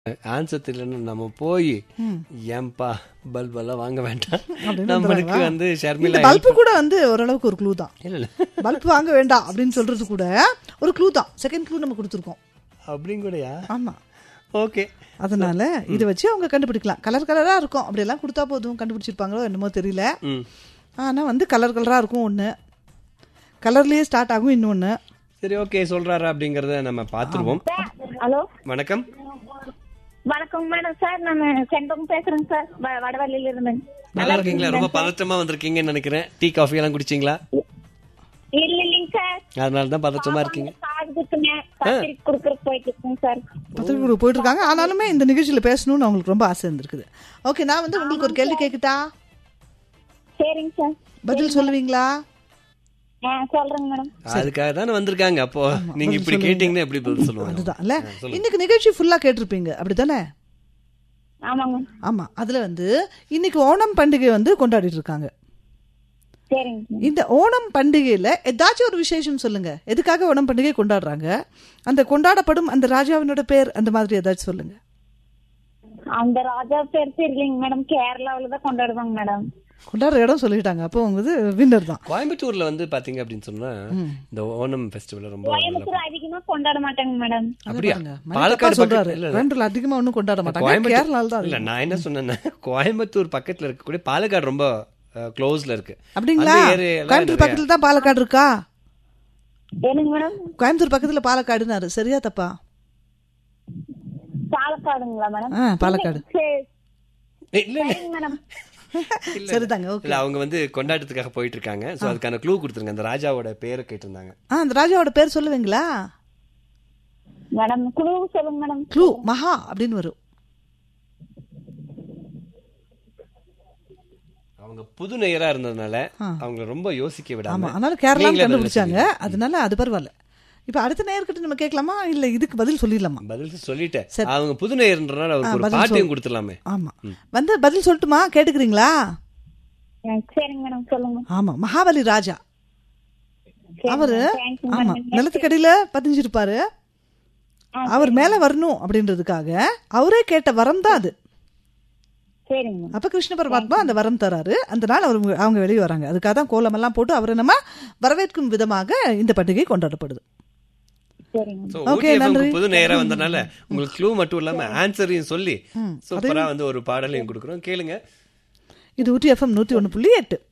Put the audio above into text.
Answer தெரியலன்னு நம்ம போய் ஏன்பா பல்ப் எல்லாம் வாங்க வேண்டாம் அப்படின்னு நம்மளுக்கு வந்துடுறாங்களா? வந்து இந்த ஷர்மிளா பல்பு கூட வந்து ஓரளவுக்கு ஒரு க்ளூ தான் இல்ல இல்ல பல்ப் வாங்க வேண்டாம் அப்படின்னு சொல்றது கூட ஒரு க்ளூ தான் செகண்ட் க்ளூ நம்ம கொடுத்துருக்கோம் அப்படிங்க கூடயா ஆமா ஓகே அதனால இதை வச்சு அவங்க கண்டுபிடிக்கலாம் கலர் கலரா இருக்கும் அப்படியெல்லாம் கொடுத்தா போதும் கண்டுபிடிச்சிருப்பாங்களோ என்னமோ தெரியல ம் ஆனா வந்து கலர் கலரா இருக்கும் ஒண்ணு கலர்லயே ஸ்டார்ட் ஆகும் இன்னொன்னு சரி ஓகே சொல்றாரா அப்படிங்கறத நம்ம பாத்துருவோம் ஹலோ வணக்கம் வணக்கம் மேடம் சார் நான் செண்பகம் பேசுறேங்க சார் வ- வடவள்ளியில இருந்து நல்லா இருக்கீங்களா ரொம்ப பதற்றமா வந்திருக்கீங்கன்னு நினைக்கிறேன் டீ காஃபி எல்லாம் குடிச்சீங்களா இல்ல இல்லைங்க சார் அதனால தான் பதற்றமா இருக்கீங்க காது குத்துங்க பத்திரிக்கை கொடுக்கறதுக்கு போயிட்டு இருக்கேங்க சார் பத்திரிக்கை போயிட்டு இருக்காங்க ஆனாலுமே இந்த நிகழ்ச்சியில பேசணும்னு அவங்களுக்கு ரொம்ப ஆசை இருந்திருக்குது ஓகே நான் வந்து உங்களுக்கு ஒரு கேள்வி கேட்கட்டா சரிங்க சார் பதில் சொல்லுவீங்களா ஆ சொல்றேங்க மேடம் அதுக்காக தானே வந்திருக்காங்க அப்போ நீங்க இப்படி கேட்டீங்கன்னா எப்படி பதில் சொல்லுவாங்க அதுதான் இல்ல இன்னைக்கு நிகழ்ச்சி ஃபுல்லா கேட்டிருப்பீங்க அப்படித்தானே ஆமாங்க ஆமா அதுல வந்து இன்னைக்கு ஓணம் பண்டிகை வந்து கொண்டாடிட்டு இருக்காங்க சரிங்க சார். இந்த ஓணம் பண்டிகையில ஏதாச்சும் ஒரு விசேஷம் சொல்லுங்க எதுக்காக ஓணம் பண்டிகை கொண்டாடுறாங்க அந்த கொண்டாடப்படும் அந்த ராஜாவினோட பேர் அந்த மாதிரி ஏதாச்சும் சொல்லுங்க அந்த ராஜா பேர் தெரியலைங்க மேடம் கேரளாவுல தான் கொண்டாடுவாங்க மேடம் கொண்டாடுற இடம் சொல்லிட்டாங்க அப்போ அவங்க வந்து வின்னர் தான் கோயம்புத்தூர்ல வந்து பாத்தீங்க அப்படின்னு சொன்னா இந்த ஓணம் ஃபெஸ்டிவல் ரொம்ப நல்லா கோயம்புத்தூர் அதிகமா கொண்டாட மாட்டாங்க மேடம் அப்படியா பாருங்க, மணி பாலக்காடு தப்பா சொல்றாரு பக்கத்துல இல்ல, இல்ல. கோயம்புத்தூர்ல அதிகமா ஒன்றும் கொண்டாட மாட்டாங்க கோயம்புத்தூர் கேரளால தான் இல்ல அதிகம். நான் என்ன சொன்னேன்னா கோயம்புத்தூர் பக்கத்துல இருக்கக்கூடிய பாலக்காடு ரொம்ப க்ளோஸ்ல இருக்கு அப்படிங்களா அந்த area எல்லாம் கோயம்புத்தூர் நிறைய- பக்கத்துல தான் பாலக்காடு இருக்கா என்னங்க மேடம் கோயம்புத்தூர் பக்கத்துல பாலக்காடுனாரு சரியா தப்பா பாலக்காடுங்களா மேடம் ஆ பாலக்காடு சரி ஏய், இல்ல இல்ல சரிங்க மேடம் சரிதாங்க ஓகே இல்ல அவங்க வந்து கொண்டாட்டத்துக்காக போயிட்டு இருக்காங்க சோ அதுக்கான க்ளூ கொடுத்துருங்க அந்த ராஜாவோட பேரை கேட்டிருந்தாங்க ஆ அந்த ராஜாவோட பேர் சொல்லுவீங்களா மேடம் குழு சொல்லுங்க மேடம் க்ளூ மகா அப்படின்னு வரும் அவங்க புது நேயரா இருந்ததுனால அவங்க ரொம்ப யோசிக்க ஆமா விடாம அதனால கேரளா நீங்களே பதில் கண்டுபிடிச்சாங்க சொல்லுங்க. அதனால அது பரவாயில்ல இப்ப அடுத்த நேயர்கிட்ட நம்ம கேட்கலாமா இல்ல இதுக்கு பதில் சொல்லிடலாமா பதில் சொல்லிட்டேன் சரி. அவங்க புது நேயர்ன்றனால அவருக்கு ஒரு பதில் பாட்டையும் சொல். கொடுத்துடலாமே ஆமா வந்து பதில் சொல்லட்டுமா கேட்டுக்கிறீங்களா ஆ, சரிங்க மேடம் சொல்லுங்க ஆமா மகாபலி ராஜா சரிங்க அவரு madam. Thank you ஆமா madam. நிலத்துக்கடியில பதிஞ்சிருப்பாரு அவர் மேல வரணும் அப்படின்றதுக்காக அவரே கேட்ட வரம் தான் அது சரிங்க மேடம். அப்ப கிருஷ்ண பரமாத்மா அந்த வரம் தராரு அந்த நாள் அவர் அவங்க வெளியே வராங்க அதுக்காக தான் கோலமெல்லாம் போட்டு அவரை நம்ம வரவேற்கும் விதமாக இந்த பண்டிகை கொண்டாடப்படுது சரிங்க So, Okay, OTFM க்கு நன்றி. புது நேரா வந்தனால உங்களுக்கு க்ளூ மட்டும் இல்லாம ஆன்சரையும் சொல்லி சூப்பரா வந்து ஒரு பாடலையும் கொடுக்குறோம் கேளுங்க இது ஊட்டி எஃப்எம் நூத்தி ஒண்ணு புள்ளி எட்டு